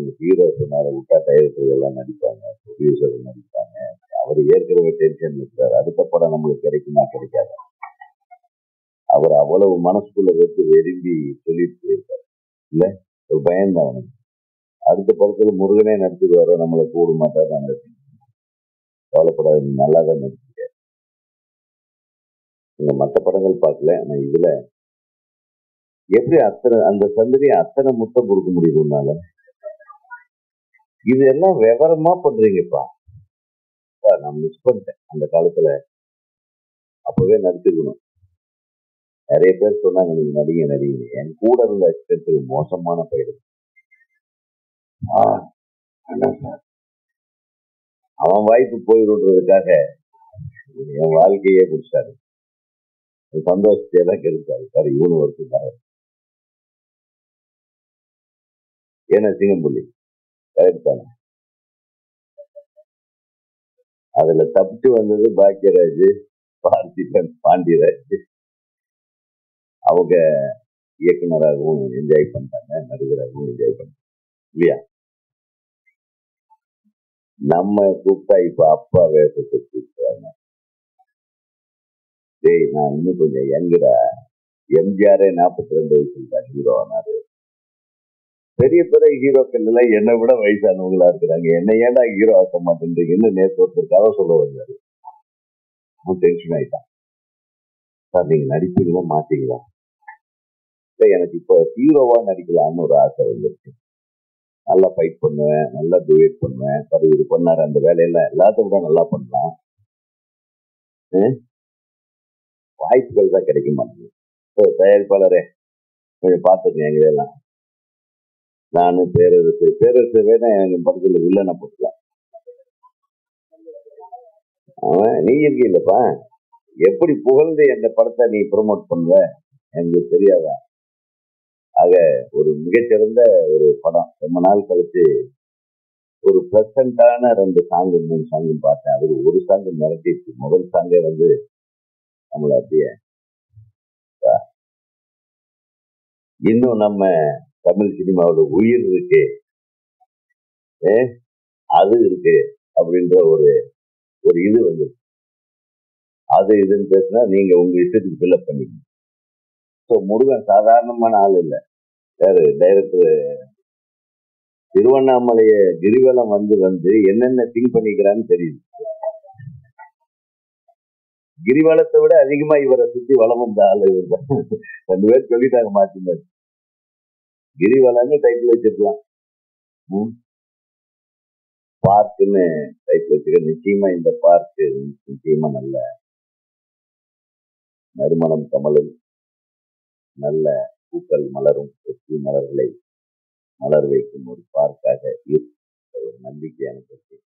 Hero சொன்னார விட்டா director எல்லாம் நடிப்பாங்க ப்ரொடியூசர் நடிப்பாங்க அவர் ஏற்கனவே டென்ஷன் இருக்கிறார் அடுத்த படம் நம்மளுக்கு கிடைக்குமா கிடைக்காது அவர் அவ்வளவு மனசுக்குள்ள வச்சு விரும்பி சொல்லிட்டு போயிருக்காரு இல்ல ஒரு பயம்தான் அவனுக்கு அடுத்த படத்துல முருகனே நடிச்சிருவாரோ நம்மளை கூடு மாட்டார் நாங்க கவலைப்படாது நல்லா தான் நடிச்சிருக்காரு நீங்க மற்ற படங்கள் பார்க்கல ஆனா இதுல எப்படி அத்தனை அந்த சந்ததியை அத்தனை முத்தம் கொடுக்க முடியுது உன்னால இது எல்லாம் விவரமா பண்றீங்கப்பா அப்பா, நான் மிஸ் பண்ணிட்டேன் அந்த காலத்துல அப்பவே நடிச்சிருக்கணும் நிறைய பேர் சொன்னாங்க நீங்க நடிங்க நடிங்க என் கூட இருந்த அசிஸ்டன்ட் மோசமான பயிர் அவன் வாய்ப்பு போயிடுன்றதுக்காக என் வாழ்க்கையே குடிச்சாரு சந்தோஷத்தை தான் கெடுத்தாரு சார் இவனு வருஷம் ஏன்னா சிங்கம்புள்ளி கரெக்ட் தானே அதுல தப்பிச்சு வந்தது பாக்கியராஜ் பார்த்திபன் பாண்டியராஜ் அவங்க இயக்குனராகவும் என்ஜாய் பண்ணிட்டாங்க நடிகராகவும் என்ஜாய் பண்ணாங்க இல்லையா நம்ம கூப்பிட்டா இப்ப அப்பா வேஷத்தை கூப்பிடுறாங்க டேய் நான் இன்னும் கொஞ்சம் யங்குடா எம்ஜிஆரே நாற்பத்தி ரெண்டு வயசுல தான் ஹீரோ ஆனாரு பெரிய பெரிய ஹீரோக்கள் எல்லாம் என்னை விட வயசானவங்களா இருக்கிறாங்க என்ன ஏன்டா ஹீரோ ஆக்க மாட்டேன்றீங்கன்னு நேற்று ஒருத்தர் கதை சொல்ல வந்தாரு அவன் டென்ஷன் ஆயிட்டான் சார் நீங்க நடிப்பீங்களா மாட்டீங்களா இல்லை எனக்கு இப்போ ஹீரோவா நடிக்கலாம்னு ஒரு ஆசை வந்துருச்சு நல்லா ஃபைட் பண்ணுவேன் நல்லா டுவேட் பண்ணுவேன் சரி இது பண்ணாரு அந்த வேலையெல்லாம் எல்லாத்த விட நல்லா பண்ணலாம் ஹம்? வாய்ப்புகள் தான் கிடைக்க மாட்டேங்குது ஓ, தயாரிப்பாளரே கொஞ்சம் பார்த்துக்கங்க எங்களெல்லாம் நானு பேரரசு பேரரசு வேணா எங்க படத்துல வில்லனை போட்டுக்கலாம் அவன் நீ இருக்கீல்லப்பா எப்படி புகழ்ந்து எந்த படத்தை நீ ப்ரொமோட் பண்ணுவ எனக்கு தெரியாதா ஆக ஒரு மிகச்சிறந்த ஒரு படம் ரொம்ப நாள் கழிச்சு ஒரு ப்ளசண்டான ரெண்டு சாங்கு மூணு சாங்கும் பார்த்தேன் அது ஒரு சாங்கு மிரட்டிச்சு முதல் சாங்கே வந்து நம்மளை அப்படியே ஆ. இன்னும் நம்ம தமிழ் சினிமாவோட உயிர் இருக்கு ஏ, அது இருக்கு அப்படின்ற ஒரு ஒரு இது வந்து அது இதுன்னு பேசினா நீங்க உங்க இஷ்டத்துக்கு ஃபில்அப் பண்ணிக்கணும் ஸோ முருகன் சாதாரணமான ஆள் இல்லை யாரு டைரக்டர் திருவண்ணாமலைய கிரிவலம் வந்து வந்து என்னென்ன திங்க் பண்ணிக்கிறான்னு தெரியுது கிரிவலத்தை விட அதிகமா இவரை சுத்தி வளம் வந்த ஆளு இவர் தான். ரெண்டு பேர் சொல்லிட்டாங்க மாத்தி மாத்தி கிரிவலம்னு டைட்டில் வச்சிருக்கலாம் ம். பார்க்குன்னு டைட்டில் வச்சிருக்க நிச்சயமா இந்த பார்க்கு நிச்சயமா நல்ல நறுமணம் கமலும் நல்ல பூக்கள் மலரும் வெற்றி மலர்களை மலர் வைக்கும் ஒரு பார்க்காக இருக்கும் ஒரு நம்பிக்கை எனக்கு இருக்கு